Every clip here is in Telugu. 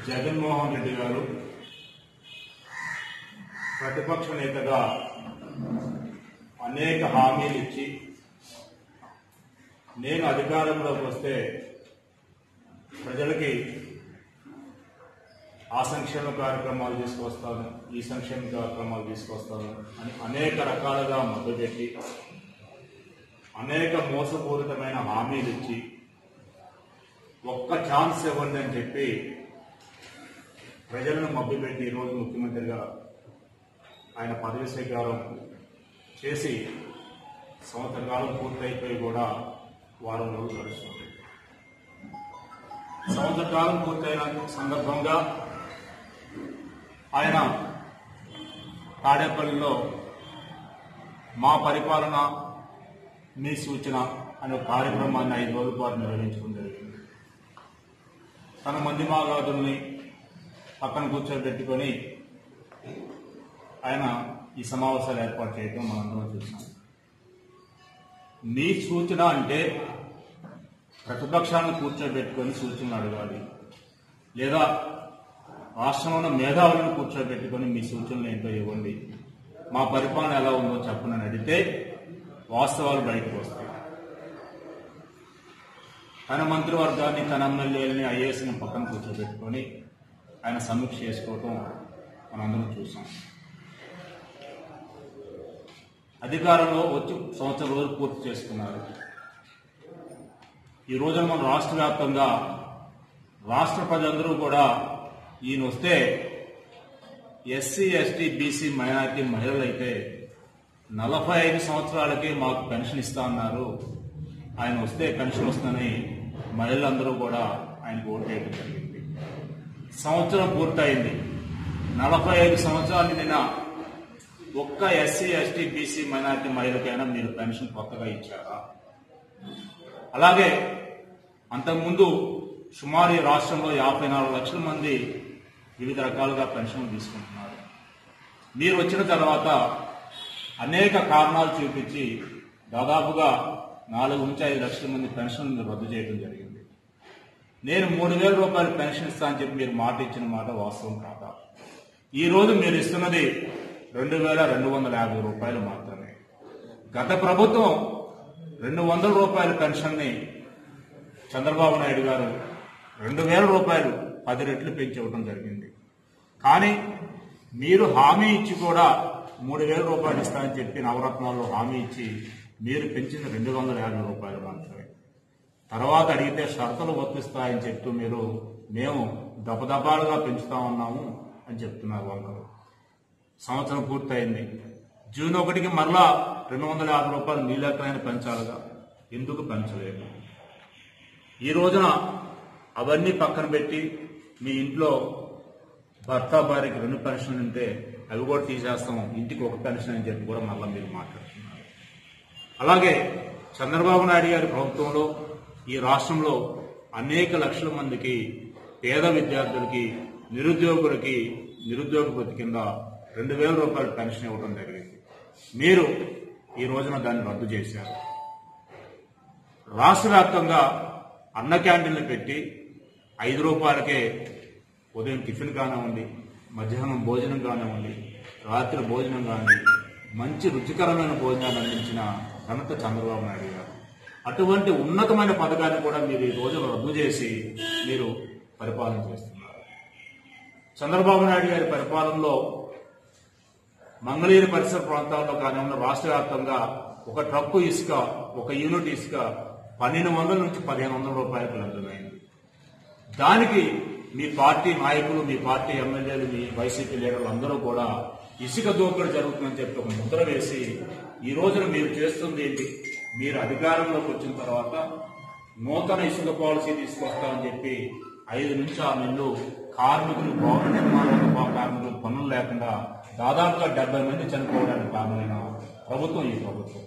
జగన్మోహన్ రెడ్డి గారు ప్రతిపక్ష నేతగా అనేక హామీలు ఇచ్చి నేను అధికారంలోకి వస్తే ప్రజలకి ఆ సంక్షేమ కార్యక్రమాలు తీసుకొస్తాను ఈ సంక్షేమ కార్యక్రమాలు తీసుకొస్తాను అని అనేక రకాలుగా మద్దతెట్టి అనేక మోసపూరితమైన హామీలు ఇచ్చి ఒక్క ఛాన్స్ ఇవ్వండి అని చెప్పి ప్రజలను మభ్యపెట్టి ఈరోజు ముఖ్యమంత్రిగా ఆయన పదవి స్వీకారం చేసి సంవత్సర కాలం పూర్తయిపోయి కూడా వారం రోజులు గడుస్తుంది సంవత్సర కాలం పూర్తయిన సందర్భంగా ఆయన తాడేపల్లిలో మా పరిపాలన మీ సూచన అనే ఒక కార్యక్రమాన్ని ఐదు రోజుల పాటు నిర్వహించడం జరిగింది తన మంది మాగాదుల్ని పక్కన కూర్చోబెట్టుకొని ఆయన ఈ సమావేశాలు ఏర్పాటు చేయడం మనందరం చూసాం మీ సూచన అంటే ప్రతిపక్షాలను కూర్చోబెట్టుకొని సూచనలు అడగాలి లేదా రాష్ట్రంలో ఉన్న మేధావులను కూర్చోబెట్టుకొని మీ సూచనలు ఏంటో ఇవ్వండి మా పరిపాలన ఎలా ఉందో చెప్పనని అడిగితే వాస్తవాలు బయటకు వస్తాయి తన మంత్రివర్గాన్ని తన ఎమ్మెల్యేలని ఐఏఎస్ని పక్కన కూర్చోబెట్టుకొని ఆయన సమీక్ష చేసుకోవటం మనందరం చూసాం అధికారంలో వచ్చి సంవత్సరం రోజులు పూర్తి చేసుకున్నారు ఈ రోజున మన రాష్ట్ర వ్యాప్తంగా రాష్ట్ర ప్రజలందరూ కూడా ఈయన వస్తే ఎస్సీ ఎస్టీ బీసీ మైనారిటీ మహిళలు అయితే నలభై ఐదు సంవత్సరాలకి మాకు పెన్షన్ ఇస్తా అన్నారు ఆయన వస్తే పెన్షన్ వస్తుందని మహిళలందరూ కూడా ఆయనకు ఓటు వేయడం జరిగింది సంవత్సరం పూర్తయింది నలభై ఐదు సంవత్సరాలు నిన్న ఒక్క ఎస్సీ ఎస్టీ బీసీ మైనారిటీ మహిళకైనా మీరు పెన్షన్ కొత్తగా ఇచ్చారా అలాగే అంతకుముందు సుమారు ఈ రాష్ట్రంలో యాభై నాలుగు లక్షల మంది వివిధ రకాలుగా పెన్షన్లు తీసుకుంటున్నారు మీరు వచ్చిన తర్వాత అనేక కారణాలు చూపించి దాదాపుగా నాలుగు నుంచి ఐదు లక్షల మంది పెన్షన్లు రద్దు చేయడం జరిగింది నేను మూడు వేల రూపాయలు పెన్షన్ ఇస్తా అని చెప్పి మీరు మాట ఇచ్చిన మాట వాస్తవం కాదా ఈ రోజు మీరు ఇస్తున్నది రెండు వేల రెండు వందల యాభై రూపాయలు మాత్రమే గత ప్రభుత్వం రెండు వందల రూపాయల పెన్షన్ని చంద్రబాబు నాయుడు గారు రెండు వేల రూపాయలు పది రెట్లు పెంచి ఇవ్వడం జరిగింది కానీ మీరు హామీ ఇచ్చి కూడా మూడు వేల రూపాయలు ఇస్తానని చెప్పి నవరత్నాల్లో హామీ ఇచ్చి మీరు పెంచింది రెండు వందల యాభై రూపాయలు మాత్రమే తర్వాత అడిగితే షరతులు వర్తిస్తాయని చెప్తూ మీరు మేము దపదపాలుగా పెంచుతామన్నాము అని చెప్తున్నారు వంకరు సంవత్సరం పూర్తయింది జూన్ ఒకటికి మరలా రెండు వందల యాభై రూపాయలు మీ లెక్కలైన పెంచాలిగా ఎందుకు పెంచలేదు ఈ రోజున అవన్నీ పక్కన పెట్టి మీ ఇంట్లో భర్త భార్యకి రెండు పెన్షన్లు ఉంటే అవి కూడా తీసేస్తాం ఇంటికి ఒక పెన్షన్ అని చెప్పి కూడా మళ్ళీ మీరు మాట్లాడుతున్నారు అలాగే చంద్రబాబు నాయుడు గారి ప్రభుత్వంలో ఈ రాష్ట్రంలో అనేక లక్షల మందికి పేద విద్యార్థులకి నిరుద్యోగులకి నిరుద్యోగ వృత్తి కింద రెండు వేల రూపాయల పెన్షన్ ఇవ్వడం జరిగింది మీరు ఈ రోజున దాన్ని రద్దు చేశారు రాష్ట్ర వ్యాప్తంగా అన్న క్యాంటీన్లు పెట్టి ఐదు రూపాయలకే ఉదయం టిఫిన్ కానివ్వండి మధ్యాహ్నం భోజనం కానివ్వండి రాత్రి భోజనం కానివ్వండి మంచి రుచికరమైన భోజనాన్ని అందించిన ఘనత చంద్రబాబు నాయుడు గారు అటువంటి ఉన్నతమైన పథకాన్ని కూడా మీరు ఈ రోజు రద్దు చేసి మీరు పరిపాలన చేస్తున్నారు చంద్రబాబు నాయుడు గారి పరిపాలనలో మంగళగిరి పరిసర ప్రాంతాల్లో కానివ్వండి రాష్ట్ర వ్యాప్తంగా ఒక ట్రక్కు ఇసుక ఒక యూనిట్ ఇసుక పన్నెండు వందల నుంచి పదిహేను వందల రూపాయలకు లభ్యమైంది దానికి మీ పార్టీ నాయకులు మీ పార్టీ ఎమ్మెల్యేలు మీ వైసీపీ లీడర్లు అందరూ కూడా ఇసుక దోపిడీ జరుగుతుందని చెప్పి ఒక ముద్ర వేసి ఈ రోజున మీరు చేస్తుంది ఏంటి మీరు అధికారంలోకి వచ్చిన తర్వాత నూతన ఇసుక పాలసీ తీసుకొస్తామని చెప్పి ఐదు నుంచి ఆరు నెలలు కార్మికులు భవన నిర్మాణ రంగ కార్మికులు పనులు లేకుండా దాదాపుగా డెబ్బై మంది చనిపోవడానికి కారణమైన ప్రభుత్వం ఈ ప్రభుత్వం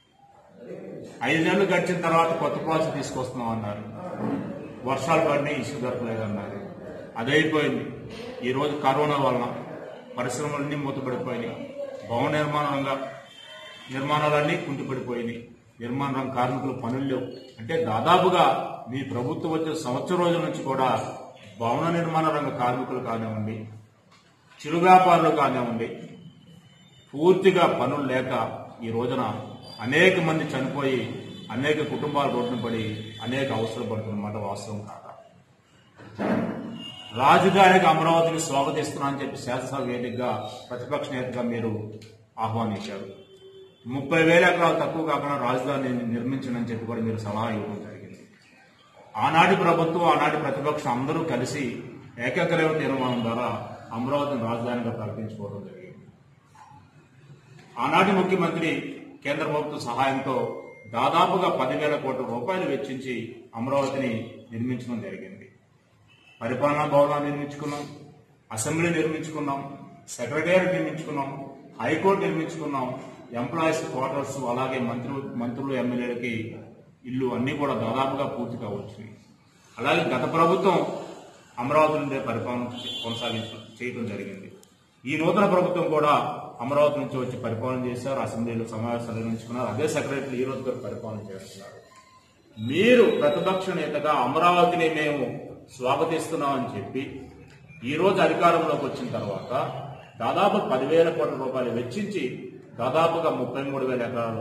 ఐదు నెలలు గడిచిన తర్వాత కొత్త పాలసీ తీసుకొస్తున్నాం అన్నారు వర్షాలు పడినాయి ఇసుక దొరకలేదన్నారు అదైపోయింది ఈ రోజు కరోనా వలన పరిశ్రమలన్నీ మూతపడిపోయినాయి భవన నిర్మాణ రంగ నిర్మాణాలన్నీ కుంటిపడిపోయినాయి నిర్మాణ రంగ కార్మికులు పనులు లేవు అంటే దాదాపుగా మీ ప్రభుత్వం వచ్చిన సంవత్సరం రోజుల నుంచి కూడా భవన నిర్మాణ రంగ కార్మికులు కానివ్వండి చిరు వ్యాపారులు కానివ్వండి పూర్తిగా పనులు లేక ఈ రోజున అనేక మంది చనిపోయి అనేక కుటుంబాలు రోడ్డున పడి అనేక అవసరం పడుతున్నమాట వాస్తవం కాక రాజధానికి అమరావతిని స్వాగతిస్తున్నా అని చెప్పి శాసనసభ వేదికగా ప్రతిపక్ష నేతగా మీరు ఆహ్వానించారు ముప్పై వేల ఎకరాలు తక్కువ కాకుండా రాజధాని నిర్మించనని చెప్పి కూడా మీరు సలహా ఇవ్వడం జరిగింది ఆనాటి ప్రభుత్వం ఆనాటి ప్రతిపక్షం అందరూ కలిసి ఏకగ్రీవ తీర్మానం ద్వారా అమరావతిని రాజధానిగా ప్రకటించుకోవడం జరిగింది ఆనాటి ముఖ్యమంత్రి కేంద్ర ప్రభుత్వ సహాయంతో దాదాపుగా పదివేల కోట్ల రూపాయలు వెచ్చించి అమరావతిని నిర్మించడం జరిగింది పరిపాలనా భవనాలు నిర్మించుకున్నాం అసెంబ్లీ నిర్మించుకున్నాం సెక్రటేరియట్ నిర్మించుకున్నాం హైకోర్టు నిర్మించుకున్నాం ఎంప్లాయీస్ క్వార్టర్స్ అలాగే మంత్రులు మంత్రులు ఎమ్మెల్యేలకి ఇల్లు అన్ని కూడా దాదాపుగా పూర్తి కావచ్చున్నాయి అలాగే గత ప్రభుత్వం అమరావతి నుండే పరిపాలన కొనసాగించడం చేయడం జరిగింది ఈ నూతన ప్రభుత్వం కూడా అమరావతి నుంచి వచ్చి పరిపాలన చేశారు అసెంబ్లీలో సమావేశాలు నిర్వహించుకున్నారు అదే సెక్రటరీ ఈ రోజు కూడా పరిపాలన చేస్తున్నారు మీరు ప్రతిపక్ష నేతగా అమరావతిని మేము స్వాగతిస్తున్నామని చెప్పి ఈ రోజు అధికారంలోకి వచ్చిన తర్వాత దాదాపు పదివేల కోట్ల రూపాయలు వెచ్చించి దాదాపుగా ముప్పై మూడు వేల ఎకరాలు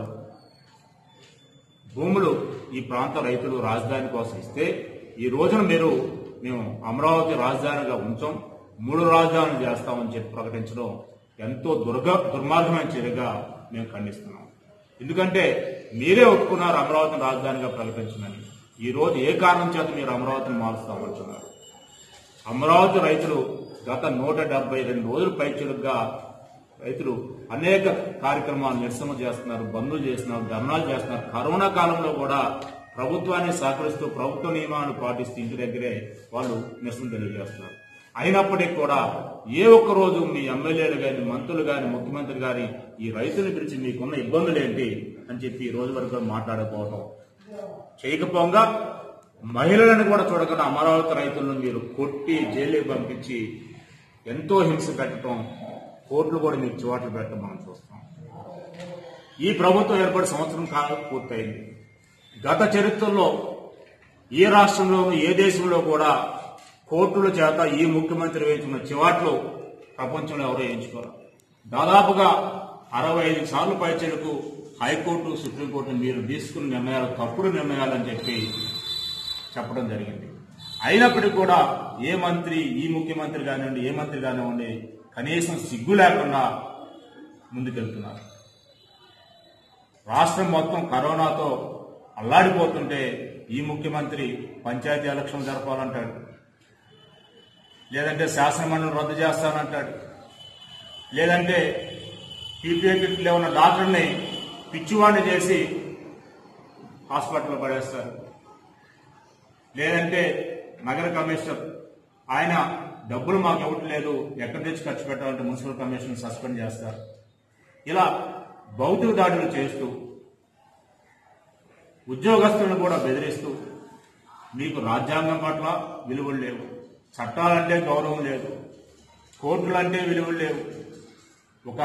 భూములు ఈ ప్రాంత రైతులు రాజధాని కోసం ఇస్తే ఈ రోజున మీరు మేము అమరావతి రాజధానిగా ఉంచాం మూడు రాజధానులు చేస్తామని చెప్పి ప్రకటించడం ఎంతో దుర్గ దుర్మార్గమైన చర్యగా మేము ఖండిస్తున్నాం ఎందుకంటే మీరే ఒప్పుకున్నారు అమరావతిని రాజధానిగా ప్రకటించమని ఈ రోజు ఏ కారణం చేత మీరు అమరావతిని మారుస్తామంటున్నారు అమరావతి రైతులు గత నూట డెబ్బై రెండు రోజుల పైచులుగా రైతులు అనేక కార్యక్రమాలు నిరసన చేస్తున్నారు బంధులు చేస్తున్నారు ధర్నాలు చేస్తున్నారు కరోనా కాలంలో కూడా ప్రభుత్వాన్ని సహకరిస్తూ ప్రభుత్వ నియమాలను పాటిస్తూ ఇంటి దగ్గరే వాళ్ళు నిరసన తెలియజేస్తున్నారు అయినప్పటికీ కూడా ఏ ఒక్క రోజు మీ ఎమ్మెల్యేలు గాని మంత్రులు గాని ముఖ్యమంత్రి గాని ఈ రైతుల గురించి మీకున్న ఇబ్బందులు ఏంటి అని చెప్పి ఈ రోజు వరకు మాట్లాడుకోవటం చేయకపోగా మహిళలను కూడా చూడకుండా అమరావతి రైతులను మీరు కొట్టి జైలుకి పంపించి ఎంతో హింస పెట్టడం కోర్టులు కూడా మీకు చివాట్లు పెట్టడం మనం చూస్తాం ఈ ప్రభుత్వం ఏర్పడి సంవత్సరం కాలం పూర్తయింది గత చరిత్రలో ఏ రాష్ట్రంలోనూ ఏ దేశంలో కూడా కోర్టుల చేత ఈ ముఖ్యమంత్రి వేయించుకున్న చివాట్లు ప్రపంచంలో ఎవరో వేయించుకోరు దాదాపుగా అరవై ఐదు సార్లు పైచలకు హైకోర్టు సుప్రీంకోర్టు మీరు తీసుకున్న నిర్ణయాలు తప్పుడు నిర్ణయాలని చెప్పి చెప్పడం జరిగింది అయినప్పటికీ కూడా ఏ మంత్రి ఈ ముఖ్యమంత్రి కానివ్వండి ఏ మంత్రి కానివ్వండి కనీసం సిగ్గు లేకుండా ముందుకెళ్తున్నారు రాష్ట్రం మొత్తం కరోనాతో అల్లాడిపోతుంటే ఈ ముఖ్యమంత్రి పంచాయతీ ఎలక్షన్ జరపాలంటాడు లేదంటే శాసనమండలి రద్దు చేస్తానంటాడు లేదంటే పీపీఏ కిట్లో ఉన్న డాక్టర్ని పిచ్చివాడిని చేసి హాస్పిటల్లో పడేస్తారు లేదంటే నగర కమిషనర్ ఆయన డబ్బులు మాకు ఇవ్వట్లేదు ఎక్కడి నుంచి ఖర్చు పెట్టాలంటే మున్సిపల్ కమిషనర్ సస్పెండ్ చేస్తారు ఇలా భౌతిక దాడులు చేస్తూ ఉద్యోగస్తులను కూడా బెదిరిస్తూ మీకు రాజ్యాంగం పట్ల విలువలు లేవు చట్టాలంటే గౌరవం లేదు కోర్టులంటే విలువలు లేవు ఒక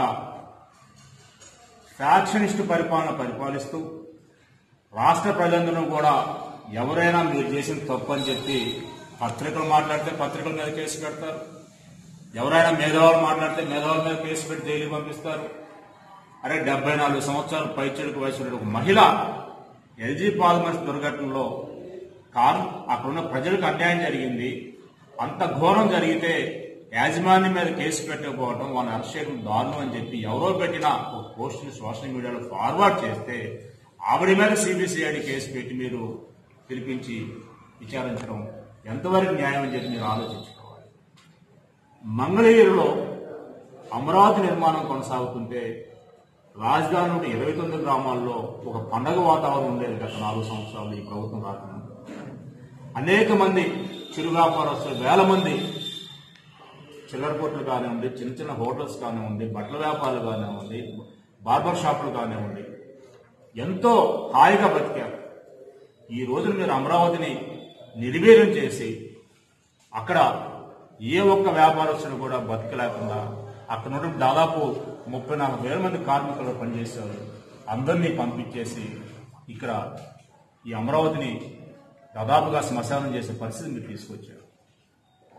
ఫ్యాక్షనిస్ట్ పరిపాలన పరిపాలిస్తూ రాష్ట్ర ప్రజలందరూ కూడా ఎవరైనా మీరు చేసిన తప్పు అని చెప్పి పత్రికలు మాట్లాడితే పత్రికల మీద కేసు పెడతారు ఎవరైనా మేధావులు మాట్లాడితే మేధావుల మీద కేసు పెట్టి జైలుకి పంపిస్తారు అరే డెబ్బై నాలుగు సంవత్సరాలు పైచెడుకు వయసు ఉన్న ఒక మహిళ ఎల్జీ పాల్మర్స్ దుర్ఘటనలో కారు అక్కడున్న ప్రజలకు అన్యాయం జరిగింది అంత ఘోరం జరిగితే యాజమాన్యం మీద కేసు పెట్టకపోవడం వాళ్ళ అరెస్ట్ చేయడం దారుణం అని చెప్పి ఎవరో పెట్టిన ఒక పోస్ట్ సోషల్ మీడియాలో ఫార్వర్డ్ చేస్తే ఆవిడ మీద సిబిసిఐడి కేసు పెట్టి మీరు పిలిపించి విచారించడం ఎంతవరకు న్యాయం అని చెప్పి మీరు ఆలోచించుకోవాలి మంగళగిరిలో అమరావతి నిర్మాణం కొనసాగుతుంటే రాజధాని నుండి ఇరవై తొమ్మిది గ్రామాల్లో ఒక పండగ వాతావరణం ఉండేది గత నాలుగు సంవత్సరాలు ఈ ప్రభుత్వం రాకుండా అనేక మంది చిరు వ్యాపారస్తులు వేల మంది చిల్లర కొట్లు కానివ్వండి చిన్న చిన్న హోటల్స్ కానివ్వండి బట్టల వ్యాపారాలు కానివ్వండి బార్బర్ షాపులు కానివ్వండి ఎంతో హాయిగా బతికారు ఈ రోజున మీరు అమరావతిని నిర్వీర్యం చేసి అక్కడ ఏ ఒక్క వ్యాపారస్తుడు కూడా బతకలేకుండా అక్కడ నుండి దాదాపు ముప్పై నాలుగు వేల మంది కార్మికులు పనిచేశారు అందరినీ పంపించేసి ఇక్కడ ఈ అమరావతిని దాదాపుగా శ్మశానం చేసే పరిస్థితి మీరు తీసుకొచ్చారు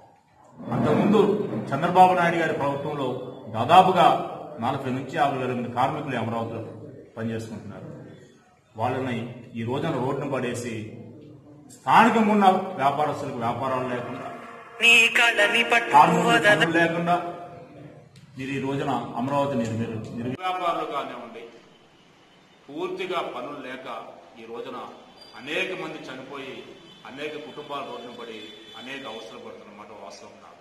అంతకుముందు చంద్రబాబు నాయుడు గారి ప్రభుత్వంలో దాదాపుగా నలభై నుంచి యాభై వేల మంది కార్మికులు ఈ అమరావతిలో పనిచేసుకుంటున్నారు వాళ్ళని ఈ రోజున రోడ్డును పడేసి స్థానికంగా ఉన్న వ్యాపారస్తులకు వ్యాపారాలు లేకుండా నీ కళ్ళని కార్మికులకు పట్టువదల పనులు లేకుండా మీరు ఈ రోజున అమరావతిని మీరు మీరు వ్యాపారులు కానివ్వండి పూర్తిగా పనులు లేక ఈ రోజున అనేక మంది చనిపోయి అనేక కుటుంబాలు రోడ్డున పడి అనేక అవసరం పడుతున్నమాట వాస్తవం కాక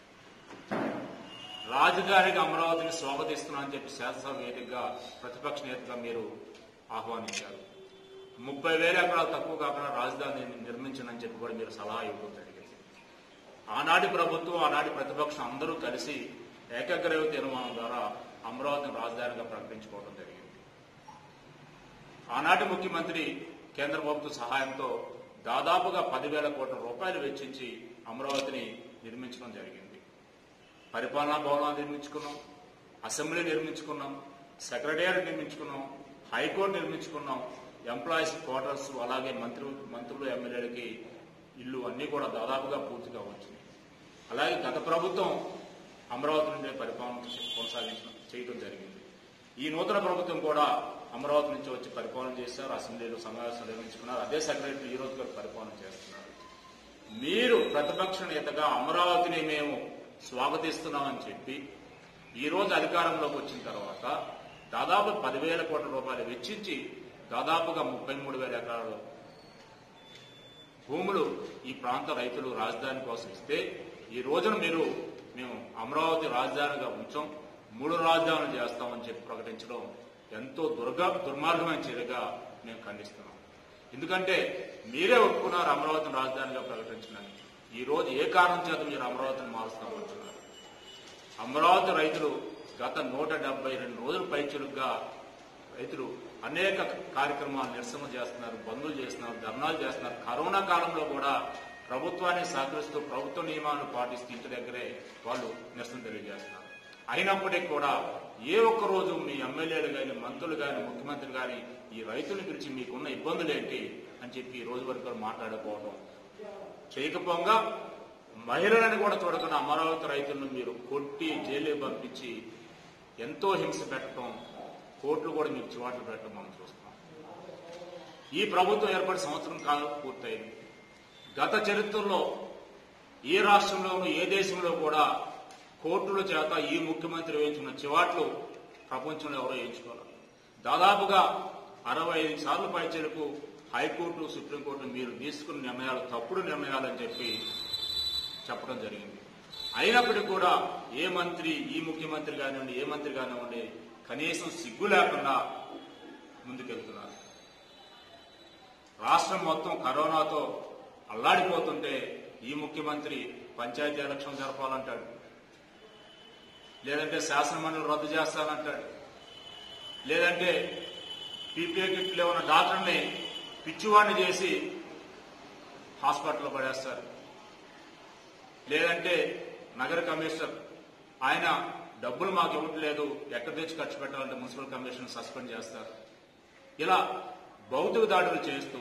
రాజధానికి అమరావతిని స్వాగతిస్తున్నా అని చెప్పి శాసనసభ వేదికగా ప్రతిపక్ష నేతగా మీరు ఆహ్వానించారు ముప్పై వేల ఎకరాలు తక్కువ కాకుండా రాజధాని నిర్మించనని చెప్పి కూడా మీరు సలహా ఇవ్వడం జరిగింది ఆనాటి ప్రభుత్వం ఆనాటి ప్రతిపక్షం అందరూ కలిసి ఏకగ్రీవ తీర్మానం ద్వారా అమరావతిని రాజధానిగా ప్రకటించుకోవడం జరిగింది ఆనాటి ముఖ్యమంత్రి కేంద్ర ప్రభుత్వ సహాయంతో దాదాపుగా పదివేల కోట్ల రూపాయలు వెచ్చించి అమరావతిని నిర్మించడం జరిగింది పరిపాలనా భవనాలు నిర్మించుకున్నాం అసెంబ్లీ నిర్మించుకున్నాం సెక్రటేరియట్ నిర్మించుకున్నాం హైకోర్టు నిర్మించుకున్నాం ఎంప్లాయీస్ క్వార్టర్స్ అలాగే మంత్రి మంత్రులు ఎమ్మెల్యేలకి ఇల్లు అన్నీ కూడా దాదాపుగా పూర్తిగా వచ్చినాయి అలాగే గత ప్రభుత్వం అమరావతి నుండే పరిపాలన కొనసాగించడం చేయడం జరిగింది ఈ నూతన ప్రభుత్వం కూడా అమరావతి నుంచి వచ్చి పరిపాలన చేశారు అసెంబ్లీలో సమావేశం నిర్వహించుకున్నారు అదే సెక్రటరీ ఈ రోజు కూడా పరిపాలన చేస్తున్నారు మీరు ప్రతిపక్ష నేతగా అమరావతిని మేము స్వాగతిస్తున్నామని చెప్పి ఈ రోజు అధికారంలోకి వచ్చిన తర్వాత దాదాపు పదివేల కోట్ల రూపాయలు వెచ్చించి దాదాపుగా ముప్పై మూడు వేల ఎకరాలు భూములు ఈ ప్రాంత రైతులు రాజధాని కోసం ఇస్తే ఈ రోజున మీరు మేము అమరావతి రాజధానిగా ఉంచాం మూడు రాజధానులు చేస్తామని చెప్పి ప్రకటించడం ఎంతో దుర్గా దుర్మార్గమైన చర్యగా మేము ఖండిస్తున్నాం ఎందుకంటే మీరే ఒప్పుకున్నారు అమరావతిని రాజధానిగా ప్రకటించడానికి ఈ రోజు ఏ కారణం చేత మీరు అమరావతిని మారుస్తామంటున్నారు అమరావతి రైతులు గత నూట డెబ్బై రెండు రోజుల పైచులుగా రైతులు అనేక కార్యక్రమాలు నిరసన చేస్తున్నారు బంధులు చేస్తున్నారు ధర్నాలు చేస్తున్నారు కరోనా కాలంలో కూడా ప్రభుత్వాన్ని సహకరిస్తూ ప్రభుత్వ నియమాలను పాటిస్తూ ఇంటి దగ్గరే వాళ్ళు నిరసన తెలియజేస్తున్నారు అయినప్పటికీ కూడా ఏ ఒక్క రోజు మీ ఎమ్మెల్యేలు కానీ మంత్రులు కానీ ముఖ్యమంత్రి కానీ ఈ రైతుల గురించి మీకున్న ఇబ్బందులు ఏంటి అని చెప్పి ఈ రోజు వరకు మాట్లాడుకోవడం చేయకపోగా మహిళలను కూడా చూడకుండా అమరావతి రైతులను మీరు కొట్టి జైలు పంపించి ఎంతో హింస పెట్టడం కోర్టులు కూడా మీకు చివాట్లు పెట్టడం మనం చూస్తున్నాం ఈ ప్రభుత్వం ఏర్పడి సంవత్సరం కాలం పూర్తయింది గత చరిత్రలో ఏ రాష్ట్రంలోనూ ఏ దేశంలో కూడా కోర్టుల చేత ఈ ముఖ్యమంత్రి వేయించుకున్న చివాట్లు ప్రపంచంలో ఎవరో వేయించుకోవాలి దాదాపుగా అరవై ఐదు సార్లు పైచలకు హైకోర్టు సుప్రీంకోర్టు మీరు తీసుకున్న నిర్ణయాలు తప్పుడు నిర్ణయాలని చెప్పి చెప్పడం జరిగింది అయినప్పటికీ కూడా ఏ మంత్రి ఈ ముఖ్యమంత్రి కానివ్వండి ఏ మంత్రి కానివ్వండి కనీసం సిగ్గు లేకుండా ముందుకెళ్తున్నారు రాష్ట్రం మొత్తం కరోనాతో అల్లాడిపోతుంటే ఈ ముఖ్యమంత్రి పంచాయతీ ఎలక్షన్ జరపాలంటాడు లేదంటే శాసనమండలి రద్దు చేస్తానంటాడు లేదంటే పీపీఏ కిట్లో ఉన్న డాక్టర్ని పిచ్చివాడిని చేసి హాస్పిటల్లో పడేస్తారు లేదంటే నగర కమిషనర్ ఆయన డబ్బులు మాకు ఇవ్వట్లేదు ఎక్కడ తెచ్చి ఖర్చు పెట్టాలంటే మున్సిపల్ కమిషన్ సస్పెండ్ చేస్తారు ఇలా భౌతిక దాడులు చేస్తూ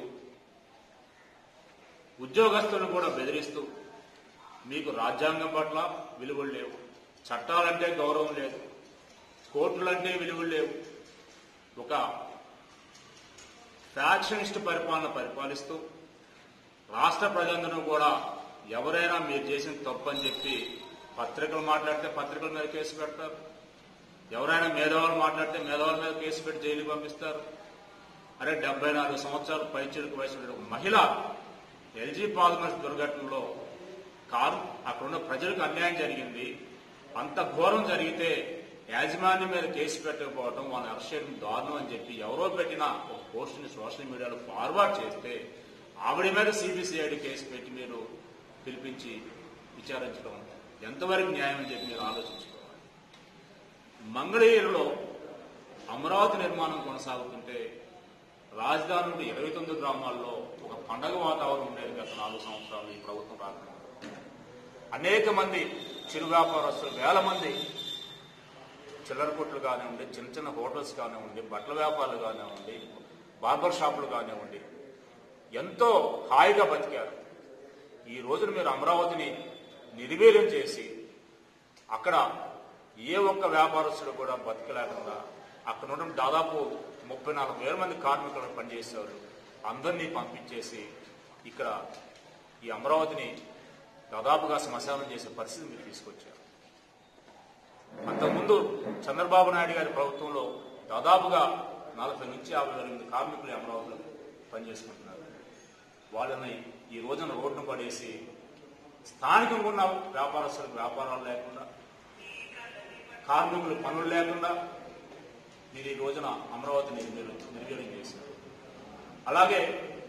ఉద్యోగస్తులను కూడా బెదిరిస్తూ మీకు రాజ్యాంగం పట్ల విలువలు లేవు చట్టాలంటే గౌరవం లేదు కోర్టులంటే విలువలు లేవు ఒక ఫ్యాక్షనిస్ట్ పరిపాలన పరిపాలిస్తూ రాష్ట్ర ప్రజలందరూ కూడా ఎవరైనా మీరు చేసిన తప్పు అని చెప్పి పత్రికలు మాట్లాడితే పత్రికల మీద కేసు పెడతారు ఎవరైనా మేధావులు మాట్లాడితే మేధావుల మీద కేసు పెట్టి జైలు పంపిస్తారు అరే డెబ్బై నాలుగు సంవత్సరాలు పైచిలకు వయసు ఉన్న ఒక మహిళ ఎల్జీ పాలిమర్స్ దుర్ఘటనలో కారు అక్కడున్న ప్రజలకు అన్యాయం జరిగింది అంత ఘోరం జరిగితే యాజమాన్యం మీద కేసు పెట్టకపోవడం వాళ్ళని అరెస్ట్ చేయడం దారుణం అని చెప్పి ఎవరో పెట్టిన ఒక పోస్ట్ని సోషల్ మీడియాలో ఫార్వర్డ్ చేస్తే ఆవిడ మీద సిబిసిఐడి కేసు పెట్టి మీరు పిలిపించి విచారించడం ఎంతవరకు న్యాయం అని చెప్పి మీరు ఆలోచించుకోవాలి మంగళగిరిలో అమరావతి నిర్మాణం కొనసాగుతుంటే రాజధాని నుండి ఇరవై తొమ్మిది గ్రామాల్లో ఒక పండగ వాతావరణం ఉండేది గత నాలుగు సంవత్సరాలు ఈ ప్రభుత్వం రాకుండా అనేక మంది చిరు వ్యాపారస్తులు వేల మంది చిల్లర కొట్లు కానివ్వండి చిన్న చిన్న హోటల్స్ కానివ్వండి బట్టల వ్యాపారాలు కానివ్వండి బార్బర్ షాపులు కానివ్వండి ఎంతో హాయిగా బతికారు ఈ రోజున మీరు అమరావతిని నిర్వీర్యం చేసి అక్కడ ఏ ఒక్క వ్యాపారస్తుడు కూడా బతకలేకుండా అక్కడ ఉన్న దాదాపు ముప్పై నాలుగు వేల మంది కార్మికులు పనిచేసేవారు అందరినీ పంపించేసి ఇక్కడ ఈ అమరావతిని దాదాపుగా శ్మశానం చేసే పరిస్థితి మీరు తీసుకొచ్చారు అంతకుముందు చంద్రబాబు నాయుడు గారి ప్రభుత్వంలో దాదాపుగా నలభై నుంచి యాభై వేల మంది కార్మికులు ఈ అమరావతిలో పనిచేసుకుంటున్నారు వాళ్ళని ఈ రోజున రోడ్డును పడేసి స్థానికంగా ఉన్న వ్యాపారస్తులకు వ్యాపారాలు లేకుండా కార్మికులు పనులు లేకుండా మీరు ఈ రోజున అమరావతిని నిర్వీర్యం నిర్వీర్యం చేశారు అలాగే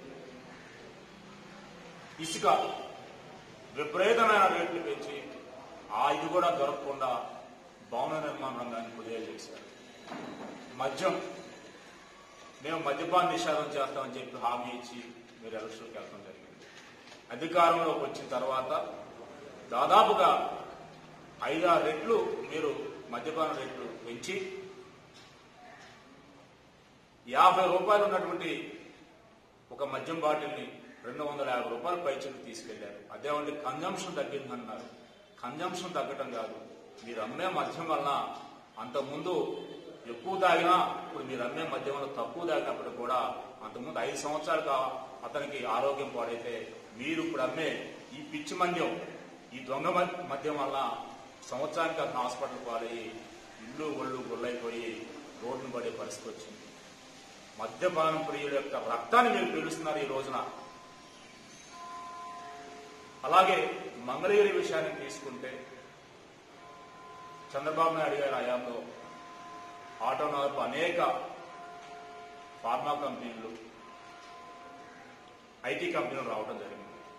ఇసుక విపరీతమైన రేట్లు పెంచి ఆ ఇది కూడా దొరకకుండా భవన నిర్మాణ రంగాన్ని కుదేలు చేశారు మద్యం మేము మద్యపాన నిషేధం చేస్తామని చెప్పి హామీ ఇచ్చి మీరు ఎలక్షన్కి వెళ్ళడం జరిగింది అధికారంలోకి వచ్చిన తర్వాత దాదాపుగా ఐదారు రెట్లు మీరు మద్యపాన రేట్లు పెంచి యాభై రూపాయలు ఉన్నటువంటి ఒక మద్యం బాటిల్ని రెండు వందల యాభై రూపాయల పైచలు తీసుకెళ్లారు అదేమంటే కన్జంప్షన్ తగ్గిందన్నారు కన్జంప్షన్ తగ్గటం కాదు మీరు అమ్మే మద్యం వలన అంతకుముందు ఎక్కువ తాగినా ఇప్పుడు మీరు అమ్మే మద్యం వల్ల తక్కువ తాగినప్పుడు కూడా అంతకుముందు ఐదు సంవత్సరాలుగా అతనికి ఆరోగ్యం పాడైతే మీరు ఇప్పుడు అమ్మే ఈ పిచ్చి మద్యం ఈ దొంగ మద్- మద్యం వల్ల సంవత్సరానికి అతను హాస్పిటల్ పాలయ్యి ఇల్లు ఒళ్ళు గుళ్ళైపోయి రోడ్డును పడే పరిస్థితి వచ్చింది మద్యపానం ప్రియుల యొక్క రక్తాన్ని మీరు పీలుస్తున్నారు ఈ రోజున అలాగే మంగళగిరి విషయాన్ని తీసుకుంటే చంద్రబాబు నాయుడు గారి హయాంలో ఆటోనగర్లో అనేక ఫార్మా కంపెనీలు ఐటీ కంపెనీలు రావడం జరిగింది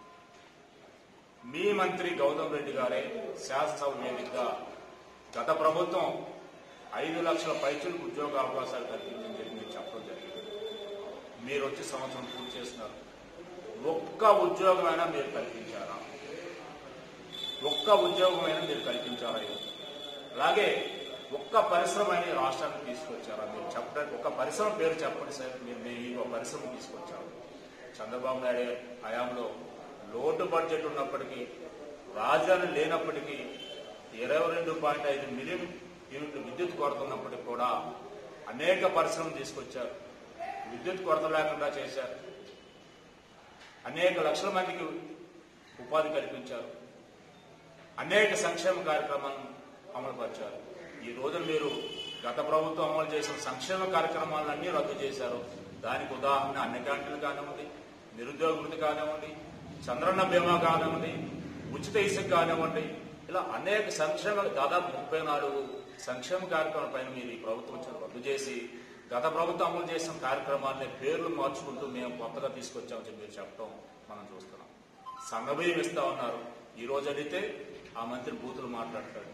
మీ మంత్రి గౌతమ్ రెడ్డి గారే శాసనసభ వేదికగా గత ప్రభుత్వం ఐదు లక్షల పైచులకు ఉద్యోగ అవకాశాలు కల్పించని చెప్పి మీరు చెప్పడం జరిగింది మీరు వచ్చి సంవత్సరం పూర్తి చేస్తున్నారు ఒక్క ఉద్యోగమైనా మీరు కల్పించారా ఒక్క ఉద్యోగమైనా మీరు కల్పించారా ఈరోజు? అలాగే ఒక్క పరిశ్రమ అయినా ఈ రాష్ట్రానికి తీసుకొచ్చారా మీరు చెప్పడానికి ఒక పరిశ్రమ పేరు చెప్పండి సార్ మీరు మీరు ఈ ఒక పరిశ్రమ తీసుకొచ్చారు చంద్రబాబు నాయుడు గారి హయాంలో లోటు బడ్జెట్ ఉన్నప్పటికీ రాజధాని లేనప్పటికీ ఇరవై రెండు పాయింట్ ఐదు మిలియన్ యూనిట్లు విద్యుత్ కొరత ఉన్నప్పటికీ కూడా అనేక పరిశ్రమలు తీసుకొచ్చారు విద్యుత్ కొరత లేకుండా చేశారు అనేక లక్షల మందికి ఉపాధి కల్పించారు అనేక సంక్షేమ కార్యక్రమాలను అమలుపరిచారు ఈ రోజు మీరు గత ప్రభుత్వం అమలు చేసిన సంక్షేమ కార్యక్రమాలన్నీ రద్దు చేశారు దానికి ఉదాహరణ అన్ని క్యాంటీన్లు కానివ్వండి నిరుద్యోగ వృత్తి కానివ్వండి చంద్రన్న బీమా కానివ్వండి ఉచిత ఇసుక కానివ్వండి ఇలా అనేక సంక్షేమ దాదాపు ముప్పై నాలుగు సంక్షేమ కార్యక్రమాల పైన మీరు ఈ ప్రభుత్వం చాలా రద్దు చేసి గత ప్రభుత్వం అమలు చేసిన కార్యక్రమాన్ని పేర్లు మార్చుకుంటూ మేము కొత్తగా తీసుకొచ్చామని చెప్పి మీరు చెప్పడం మనం చూస్తున్నాం సంఘభయం ఇస్తా ఉన్నారు ఈ రోజు అడిగితే ఆ మంత్రి బూతులు మాట్లాడతాడు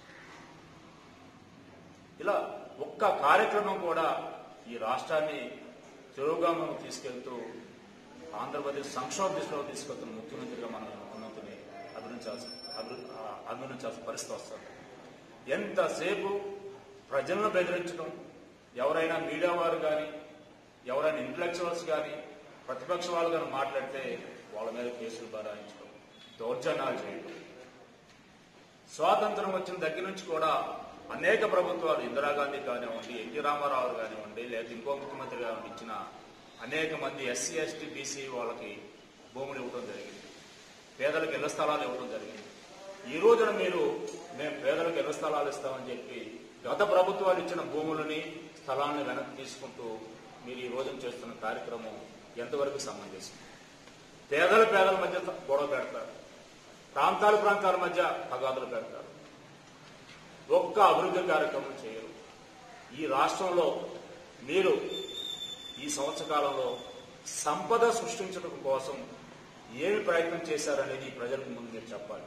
ఇలా ఒక్క కార్యక్రమం కూడా ఈ రాష్ట్రాన్ని తిరుగుగామం తీసుకెళ్తూ ఆంధ్రప్రదేశ్ సంక్షోభ దిశలో తీసుకెళ్తున్న ముఖ్యమంత్రిగా మనం ఉన్నతిని అభినందించాల్సి అభి- ఆ, అభినందించాల్సిన పరిస్థితి వస్తుంది ఎంతసేపు ప్రజలను బెదిరించడం ఎవరైనా మీడియా వారు కానీ ఎవరైనా ఇంటలెక్చువల్స్ కానీ ప్రతిపక్ష వాళ్ళు కానీ మాట్లాడితే వాళ్ళ మీద కేసులు బరాయించడం దౌర్జన్యాలు చేయడం స్వాతంత్రం వచ్చిన దగ్గర నుంచి కూడా అనేక ప్రభుత్వాలు ఇందిరాగాంధీ కానివ్వండి ఎన్టీ రామారావు కానివ్వండి లేదా ఇంకో ముఖ్యమంత్రి కానివ్వండి ఇచ్చిన అనేక మంది ఎస్సీ ఎస్టీ బీసీ వాళ్ళకి భూములు ఇవ్వడం జరిగింది పేదలకు ఇళ్ల స్థలాలు ఇవ్వడం జరిగింది ఈ రోజున మీరు మేము పేదలకు ఇళ్ల స్థలాలు ఇస్తామని చెప్పి గత ప్రభుత్వాలు ఇచ్చిన భూములని స్థలాలను వెనక్కి తీసుకుంటూ మీరు ఈ రోజున చేస్తున్న కార్యక్రమం ఎంతవరకు సమంజసం పేదల పేదల మధ్య గొడవ పెడతారు ప్రాంతాల ప్రాంతాల మధ్య తగాదులు పెడతారు ఒక్క అభివృద్ధి కార్యక్రమం చేయరు ఈ రాష్ట్రంలో మీరు ఈ సంవత్సర కాలంలో సంపద సృష్టించడం కోసం ఏమి ప్రయత్నం చేశారనేది ఈ ప్రజలకు ముందు మీరు చెప్పాలి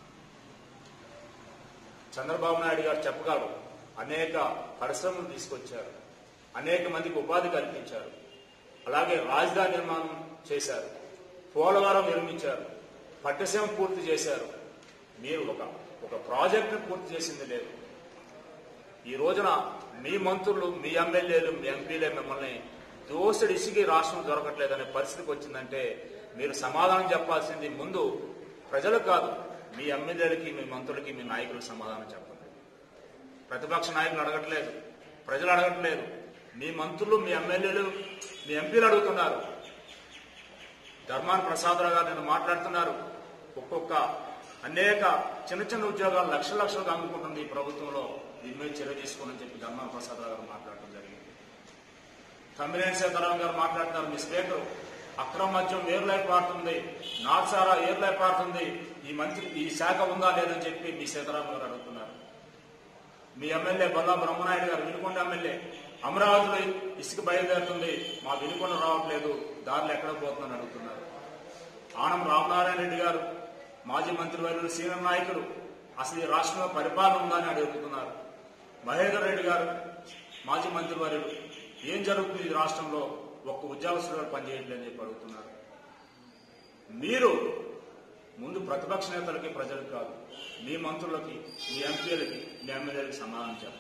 చంద్రబాబు నాయుడు గారు చెప్పగలరు అనేక పరిశ్రమలు తీసుకొచ్చారు అనేక మందికి ఉపాధి కల్పించారు అలాగే రాజధాని నిర్మాణం చేశారు పోలవరం నిర్మించారు పట్టసీమ పూర్తి చేశారు మీరు ఒక ఒక ప్రాజెక్టు పూర్తి చేసింది లేదు ఈ రోజున మీ మంత్రులు మీ ఎమ్మెల్యేలు మీ ఎంపీలే మిమ్మల్ని దోసడి ఇసిగి రాష్ట్రం దొరకట్లేదనే పరిస్థితికి వచ్చిందంటే మీరు సమాధానం చెప్పాల్సింది ముందు ప్రజలకు కాదు మీ ఎమ్మెల్యేలకి మీ మంత్రులకి మీ నాయకులకు సమాధానం చెప్పండి ప్రతిపక్ష నాయకులు అడగట్లేదు ప్రజలు అడగట్లేదు మీ మంత్రులు మీ ఎమ్మెల్యేలు మీ ఎంపీలు అడుగుతున్నారు ధర్మాన ప్రసాదరావు గారు నేను మాట్లాడుతున్నారు ఒక్కొక్క అనేక చిన్న చిన్న ఉద్యోగాలు లక్షల లక్షలకు అమ్ముకుంటుంది ఈ ప్రభుత్వంలో దీని మీద చర్య తీసుకోమని చెప్పి ధర్మాన ప్రసాదరావు గారు మాట్లాడటం జరిగింది తమ్మినేని సీతారాం గారు మాట్లాడుతున్నారు మీ స్పీకర్ అక్రమ మద్యం ఏర్లై పారుతుంది నాట్సారా ఏర్లై పారుతుంది ఈ మంత్రి ఈ శాఖ ఉందా లేదని చెప్పి మీ సీతారాం గారు అడుగుతున్నారు మీ ఎమ్మెల్యే బొల్లా బ్రహ్మనాయుడు గారు వినుకొండ ఎమ్మెల్యే అమరావతిలో ఇసుక బయలుదేరుతుంది మా వినుకొండ రావట్లేదు దారిలో ఎక్కడ పోతుందని అడుగుతున్నారు ఆనం రామనారాయణ రెడ్డి గారు మాజీ మంత్రి వర్యులు సీనియర్ నాయకులు అసలు ఈ రాష్ట్రంలో పరిపాలన ఉందని అడుగుతున్నారు మహేందర్ రెడ్డి గారు మాజీ మంత్రి వర్యులు ఏం జరుగుతుంది ఈ రాష్ట్రంలో ఒక్క ఉద్యోగస్తులు కూడా పనిచేయట్లేదని చెప్పి అడుగుతున్నారు మీరు ముందు ప్రతిపక్ష నేతలకి ప్రజలకు కాదు మీ మంత్రులకి మీ ఎంపీలకి మీ ఎమ్మెల్యేలకి సమాధానం చెప్పండి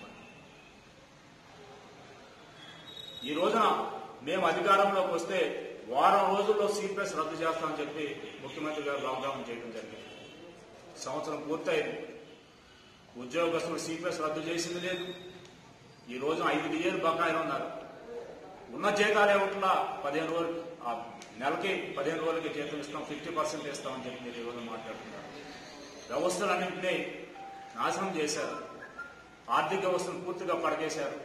ఈ రోజున మేము అధికారంలోకి వస్తే వారం రోజుల్లో సిపిఎస్ రద్దు చేస్తామని చెప్పి ముఖ్యమంత్రి గారు వాగ్దానం చేయడం జరిగింది సంవత్సరం పూర్తయింది ఉద్యోగస్తులు సిపిఎస్ రద్దు చేసింది లేదు ఈ రోజున ఐదు డిఏలు బకాయిలు ఉన్నారు ఉన్న జీతాలు ఏమిట్లా పదిహేను రోజులు ఆ నెలకి పదిహేను రోజులకి జీతం ఇస్తాం ఫిఫ్టీ పర్సెంట్ ఇస్తామని చెప్పి మీరు ఈరోజు మాట్లాడుతున్నారు వ్యవస్థలన్నింటినీ నాశనం చేశారు ఆర్థిక వ్యవస్థను పూర్తిగా పడకేశారు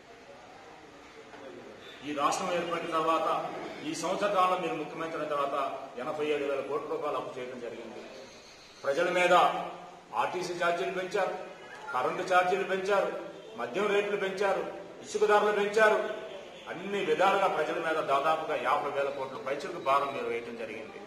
ఈ రాష్ట్రం ఏర్పడిన తర్వాత ఈ సంవత్సర కాలంలో మీరు ముఖ్యమంత్రి అయిన తర్వాత ఎనభై ఏడు వేల కోట్ల రూపాయలు అప్పు చేయడం జరిగింది ప్రజల మీద ఆర్టీసీ ఛార్జీలు పెంచారు కరెంటు ఛార్జీలు పెంచారు మద్యం రేట్లు పెంచారు ఇసుక ధరలు పెంచారు అన్ని విధాలుగా ప్రజల మీద దాదాపుగా యాభై వేల కోట్ల పైచులకు భారం మీరు వేయడం జరిగింది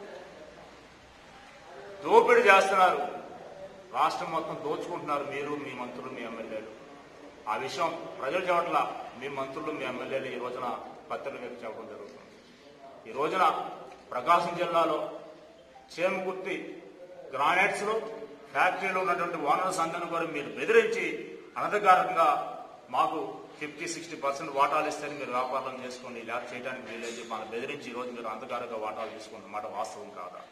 దోపిడీ చేస్తున్నారు రాష్ట్రం మొత్తం దోచుకుంటున్నారు మీరు మీ మంత్రులు మీ ఎమ్మెల్యేలు ఆ విషయం ప్రజల చోట్ల మీ మంత్రులు మీ ఎమ్మెల్యేలు ఈ రోజున పత్రికలకు చెప్పడం జరుగుతుంది ఈ రోజున ప్రకాశం జిల్లాలో చేమకుర్తి గ్రానైట్స్ లో ఫ్యాక్టరీలో ఉన్నటువంటి ఓనర్స్ అందరిని కూడా మీరు బెదిరించి అనధికారికంగా మాకు ఫిఫ్టీ సిక్స్టీ పర్సెంట్ వాటాలు ఇస్తే మీరు వ్యాపారం చేసుకోండి ఇలా చేయడానికి వీలేదు చెప్పి మన బెదిరించి ఈ రోజు మీరు అంధకారంగా వాటాలు తీసుకుంటున్నమాట వాస్తవం కాదా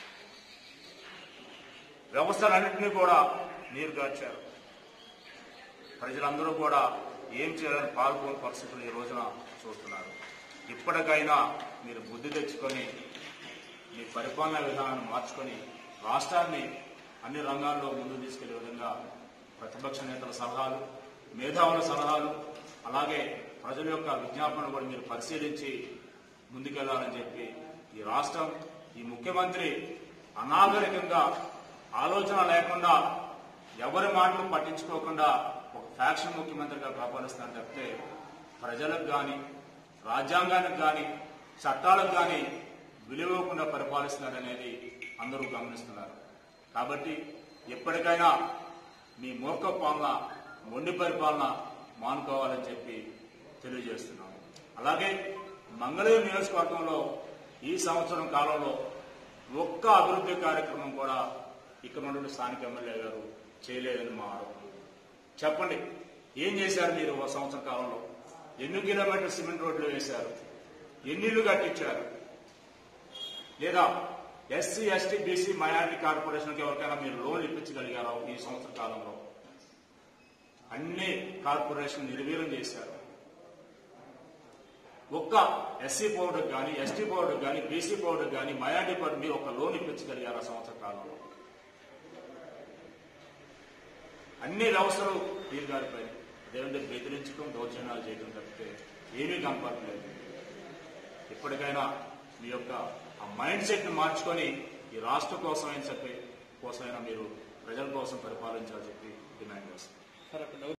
వ్యవస్థలన్నింటినీ కూడా నీరు గార్చారు ప్రజలందరూ కూడా ఏం చేయాలని పాల్గొని పరిస్థితులు ఈ రోజున చూస్తున్నారు ఇప్పటికైనా మీరు బుద్ధి తెచ్చుకొని మీ పరిపాలనా విధానాన్ని మార్చుకొని రాష్ట్రాన్ని అన్ని రంగాల్లో ముందుకు తీసుకెళ్లే విధంగా ప్రతిపక్ష నేతల సలహాలు మేధావుల సలహాలు అలాగే ప్రజల యొక్క విజ్ఞాపనలు కూడా మీరు పరిశీలించి ముందుకెళ్లాలని చెప్పి ఈ రాష్ట్రం ఈ ముఖ్యమంత్రి అనాగరికంగా ఆలోచన లేకుండా ఎవరి మాటలు పట్టించుకోకుండా ఒక ఫ్యాక్షన్ ముఖ్యమంత్రిగా కాపాడుస్తాను తప్పితే ప్రజలకు కానీ రాజ్యాంగానికి కానీ చట్టాలకు కానీ విలువకుండా పరిపాలిస్తున్నారనేది అందరూ గమనిస్తున్నారు కాబట్టి ఎప్పటికైనా మీ మూర్ఖ పాలన మొండి పరిపాలన మానుకోవాలని చెప్పి తెలియజేస్తున్నాం అలాగే మంగళగిరి నియోజకవర్గంలో ఈ సంవత్సరం కాలంలో ఒక్క అభివృద్ధి కార్యక్రమం కూడా ఇక్కడ ఉన్నటువంటి స్థానిక ఎమ్మెల్యే గారు చేయలేదని మా ఆరోపణ చెప్పండి ఏం చేశారు మీరు ఒక సంవత్సరం కాలంలో ఎన్ని కిలోమీటర్ సిమెంట్ రోడ్లు వేశారు ఎన్ని ఇళ్లు కట్టించారు లేదా ఎస్సీ ఎస్టీ బీసీ మైనారిటీ కార్పొరేషన్కి ఎవరికైనా మీరు లోన్లు ఇప్పించగలిగారా ఈ సంవత్సర కాలంలో అన్ని కార్పొరేషన్ నిర్వీర్యం చేశారు ఒక్క ఎస్సీ బోర్డుకు కానీ ఎస్టీ బోర్డుకు కానీ బీసీ బోర్డుకు కానీ మైనార్టీ బోర్డు మీరు ఒక లోన్ ఇప్పించగలిగారా సంవత్సర కాలంలో అన్ని వ్యవస్థలు తీరుగారిపోయి అదేంటే బెదిరించడం దౌర్జన్యాలు చేయడం తప్పితే ఏమీ కనపడలేదు ఇప్పటికైనా మీ యొక్క ఆ మైండ్ సెట్ ని మార్చుకొని ఈ రాష్ట్ర కోసమైనా చెప్పి కోసమైనా మీరు ప్రజల కోసం పరిపాలించాలని చెప్పి డిమాండ్ చేస్తాను సార్ అక్కడ